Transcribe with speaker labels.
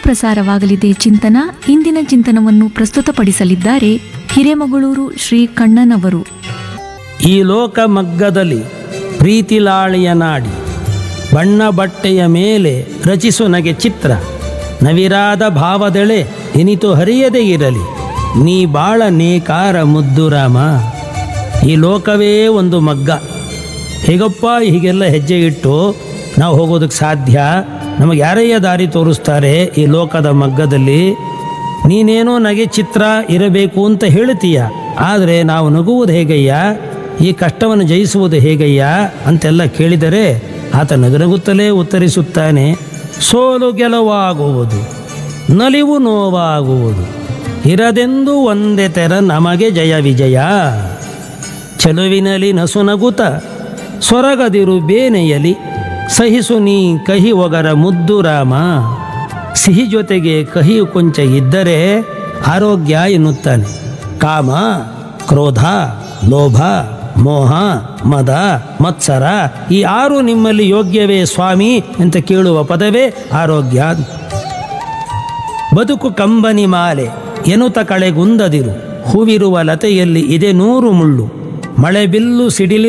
Speaker 1: ಪ್ರಸಾರವಾಗಲಿದೆ ಚಿಂತನ ಇಂದಿನ ಚಿಂತನವನ್ನು ಪ್ರಸ್ತುತಪಡಿಸಲಿದ್ದಾರೆ ಹಿರೇಮಗಳೂರು ಶ್ರೀ ಕಣ್ಣನವರು
Speaker 2: ಈ ಲೋಕ ಮಗ್ಗದಲ್ಲಿ ಪ್ರೀತಿಲಾಳಿಯ ನಾಡಿ ಬಣ್ಣ ಬಟ್ಟೆಯ ಮೇಲೆ ರಚಿಸು ನಗೆ ಚಿತ್ರ ನವಿರಾದ ಭಾವದೆಳೆ ಇನಿತು ಹರಿಯದೇ ಇರಲಿ ನೀ ಬಾಳ ನೇಕಾರ ಮುದ್ದು ರಾಮ ಈ ಲೋಕವೇ ಒಂದು ಮಗ್ಗ ಹೇಗಪ್ಪ ಹೀಗೆಲ್ಲ ಹೆಜ್ಜೆ ಇಟ್ಟು ನಾವು ಹೋಗೋದಕ್ಕೆ ಸಾಧ್ಯ ನಮಗೆ ಯಾರಯ್ಯ ದಾರಿ ತೋರಿಸ್ತಾರೆ ಈ ಲೋಕದ ಮಗ್ಗದಲ್ಲಿ ನೀನೇನೋ ನಗೆ ಚಿತ್ರ ಇರಬೇಕು ಅಂತ ಹೇಳ್ತೀಯ ಆದರೆ ನಾವು ನಗುವುದು ಹೇಗಯ್ಯ ಈ ಕಷ್ಟವನ್ನು ಜಯಿಸುವುದು ಹೇಗಯ್ಯ ಅಂತೆಲ್ಲ ಕೇಳಿದರೆ ಆತ ನಗುನಗುತ್ತಲೇ ಉತ್ತರಿಸುತ್ತಾನೆ ಸೋಲು ಗೆಲುವಾಗುವುದು ನಲಿವು ನೋವಾಗುವುದು ಇರದೆಂದು ಒಂದೇ ತೆರ ನಮಗೆ ಜಯ ವಿಜಯ ಚೆಲುವಿನಲಿ ನಸುನಗುತ ಸೊರಗದಿರು ಬೇನೆಯಲಿ ಸಹಿಸು ನೀ ಕಹಿ ಒಗರ ಮುದ್ದು ರಾಮ ಸಿಹಿ ಜೊತೆಗೆ ಕಹಿ ಕೊಂಚ ಇದ್ದರೆ ಆರೋಗ್ಯ ಎನ್ನುತ್ತಾನೆ ಕಾಮ ಕ್ರೋಧ ಲೋಭ ಮೋಹ ಮದ ಮತ್ಸರ ಈ ಆರು ನಿಮ್ಮಲ್ಲಿ ಯೋಗ್ಯವೇ ಸ್ವಾಮಿ ಅಂತ ಕೇಳುವ ಪದವೇ ಆರೋಗ್ಯ ಬದುಕು ಕಂಬನಿ ಮಾಲೆ ಎನುತ ಕಳೆಗುಂದದಿರು ಹೂವಿರುವ ಲತೆಯಲ್ಲಿ ಇದೆ ನೂರು ಮುಳ್ಳು ಮಳೆ ಬಿಲ್ಲು ಸಿಡಿಲಿ